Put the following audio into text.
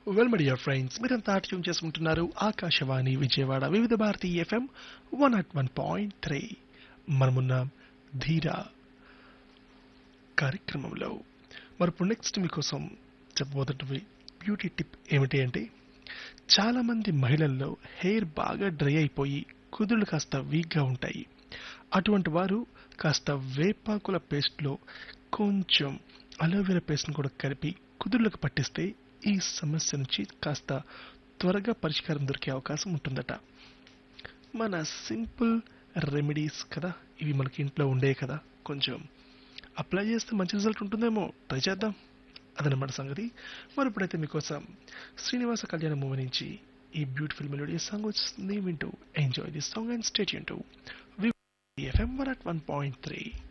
well my dear friends మీరంతా tune చేసుకుంటున్నారు Akashvani Vijayawada Vividh Bharati FM one at one point three మనమున్న ధీర కార్యక్రమంలో మరి ఇప్పుడు నెక్స్ట్ మీకోసం చెప్పబోతున్నవి బ్యూటీ టిప్ ఏమిటి అంటే చాలామంది మహిళల్లో హెయిర్ బాగా డ్రై అయిపోయి కుదుళ్ళు కాస్త వీక్గా ఉంటాయి అటువంటి వారు కాస్త వేపాకుల పేస్ట్లో కొంచెం అలోవెరా పేస్ట్ని కూడా కలిపి కుదుళ్ళకు పట్టిస్తే ఈ సమస్య నుంచి కాస్త త్వరగా పరిష్కారం దొరికే అవకాశం ఉంటుందట మన సింపుల్ రెమెడీస్ కదా ఇవి మనకి ఇంట్లో ఉండే కదా కొంచెం అప్లై చేస్తే మంచి రిజల్ట్ ఉంటుందేమో ట్రై చేద్దాం అదనమాట సంగతి మరి ఇప్పుడైతే మీకోసం శ్రీనివాస కళ్యాణ మూవీ నుంచి ఈ బ్యూటిఫుల్ మెలోడీ సాంగ్ వస్తుంది వింటూ enjoy this song and stay tuned to FM one at one point three